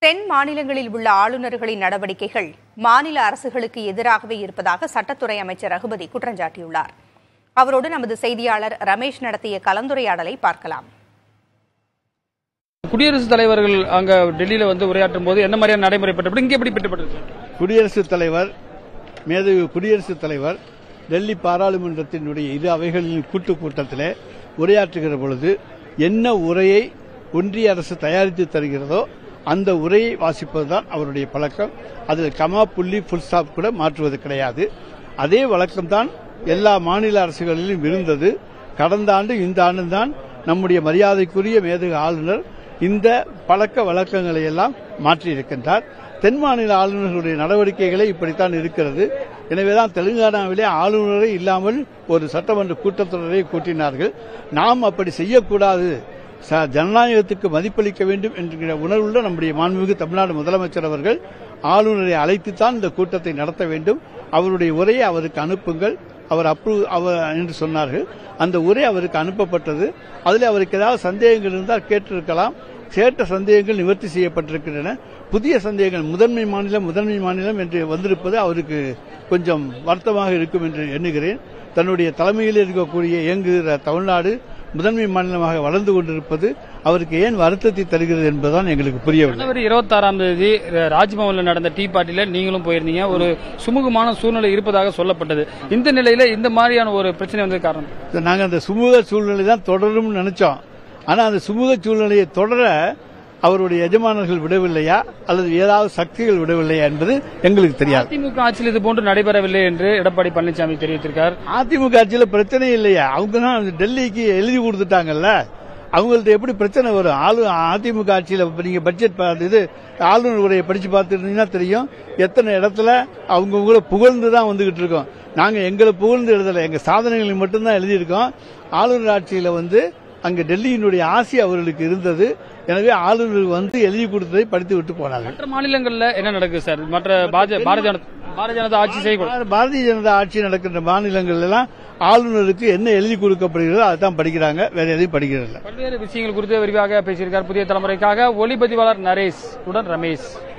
தென் மாநிலங்களில் உள்ள ஆளுநர்களின் நடவடிக்கைகள் மாநில அரசுகளுக்கு எதிராகவே இருப்பதாக சட்டத்துறை அமைச்சர் ரகுபதி குற்றஞ்சாட்டியுள்ளார் அவரோடு நமது செய்தியாளர் ரமேஷ் நடத்திய கலந்துரையாடலை பார்க்கலாம் குடியரசுத் தலைவர்கள் அங்க டெல்லியில வந்து உரையாற்றும் போது என்ன மாதிரியான நடைமுறைப்பட்டது இங்க எப்படி பெற்றப்பட்டது குடியரசுத் தலைவர் மேதகு குடியரசுத் தலைவர் டெல்லி பாராளுமன்றத்தினுடைய இரு அவைகளின் கூட்டு கூட்டத்திலே உரையாற்றுகிற பொழுது என்ன உரையை ஒன்றிய அரசு தயாரித்து தருகிறதோ அந்த உரையை வாசிப்பதுதான் அவருடைய பழக்கம் அதில் கமா புள்ளி புல் ஸ்டாப் கூட மாற்றுவது கிடையாது அதே வழக்கம்தான் எல்லா மாநில அரசுகளிலும் இருந்தது கடந்த ஆண்டு இந்த ஆண்டு தான் நம்முடைய மரியாதைக்குரிய மேதகு ஆளுநர் இந்த பழக்க வழக்கங்களை எல்லாம் மாற்றியிருக்கின்றார் தென் மாநில ஆளுநர்களுடைய நடவடிக்கைகளே இப்படித்தான் இருக்கிறது எனவேதான் தெலுங்கானாவிலே ஆளுநரே இல்லாமல் ஒரு சட்டமன்ற கூட்டத்தொடரை கூட்டினார்கள் நாம் அப்படி செய்யக்கூடாது ச- ஜனநாயகத்துக்கு மதிப்பளிக்க வேண்டும் என்கிற உணர்வுள்ள நம்முடைய மாண்புமிகு தமிழ்நாடு முதலமைச்சர் அவர்கள் ஆளுநரை அழைத்துத்தான் இந்த கூட்டத்தை நடத்த வேண்டும் அவருடைய உரையை அவருக்கு அனுப்புங்கள் அவர் அப்ரூவ் அவர் என்று சொன்னார்கள் அந்த உரை அவருக்கு அனுப்பப்பட்டது அதில் அவருக்கு ஏதாவது சந்தேகங்கள் இருந்தால் கேட்டிருக்கலாம் கேட்ட சந்தேகங்கள் நிவர்த்தி செய்யப்பட்டிருக்கின்றன புதிய சந்தேகங்கள் முதன்மை மாநிலம் முதன்மை மாநிலம் என்று வந்திருப்பது அவருக்கு கொஞ்சம் வருத்தமாக இருக்கும் என்று எண்ணுகிறேன் தன்னுடைய தலைமையில் இருக்கக்கூடிய இயங்குகிற தமிழ்நாடு முதன்மை மாநிலமாக வளர்ந்து கொண்டிருப்பது அவருக்கு ஏன் வருத்தத்தை தருகிறது என்பதுதான் எங்களுக்கு புரியவில்லை ஜனவரி இருபத்தாறாம் தேதி அஹ், ராஜ்பவன்ல நடந்த டீ பார்ட்டில நீங்களும் போயிருந்தீங்க ஒரு சுமூகமான சூழ்நிலை இருப்பதாக சொல்லப்பட்டது இந்த நிலையில இந்த மாதிரியான ஒரு பிரச்சனை வந்தது காரணம் நாங்கள் அந்த சுமூக சூழ்நிலை தான் தொடரும்னு நினைச்சோம் ஆனா அந்த சுமூக சூழ்நிலையை தொடர அவருடைய எஜமானர்கள் விடவில்லையா அல்லது ஏதாவது சக்திகள் விடவில்லையா என்பது எங்களுக்கு தெரியாது அதிமுக ஆட்சியில் இது போன்று நடைபெறவில்லை என்று எடப்பாடி பழனிசாமி தெரிவித்திருக்கார் அதிமுக ஆட்சியில் பிரச்சனை இல்லையா அவங்க தான் டெல்லிக்கு எழுதி கொடுத்துட்டாங்கல்ல அவங்கள்ட்ட எப்படி பிரச்சனை வரும் ஆளு அதிமுக ஆட்சியில் இப்ப நீங்க பட்ஜெட் பார்த்து இது ஆளுநர் உரையை படிச்சு பார்த்துருந்தீங்கன்னா தெரியும் எத்தனை இடத்துல அவங்கவுங்கள புகழ்ந்து தான் வந்துகிட்டு இருக்கோம் நாங்க எங்களை புகழ்ந்து எழுதலை எங்க சாதனைகளை மட்டும்தான் எழுதியிருக்கோம் ஆளுநர் ஆட்சியில வந்து அங்க டெல்லியினுடைய ஆசை அவர்களுக்கு இருந்தது எனவே ஆளுநர் வந்து எழுதி கொடுத்ததை படித்து விட்டு போனார்கள் மற்ற மாநிலங்கள்ல என்ன நடக்குது சார் மற்ற பாஜ- பாரதிய ஜனதா பாரதிய ஜனதா ஆட்சி செய்யக்கூடாது பார- பாரதிய ஜனதா ஆட்சி நடக்கின்ற மாநிலங்கள் எல்லாம் ஆளுநருக்கு என்ன எழுதி கொடுக்கப்படுகிறதோ அதான் படிக்கிறாங்க வேற எதையும் படிக்கிறது இல்ல பல்வேறு விஷயங்கள் குறித்து விரிவாக பேசியிருக்கார் புதிய தலைமுறைக்காக ஒளிப்பதிவாளர் நரேஷ் உடன் ரமேஷ்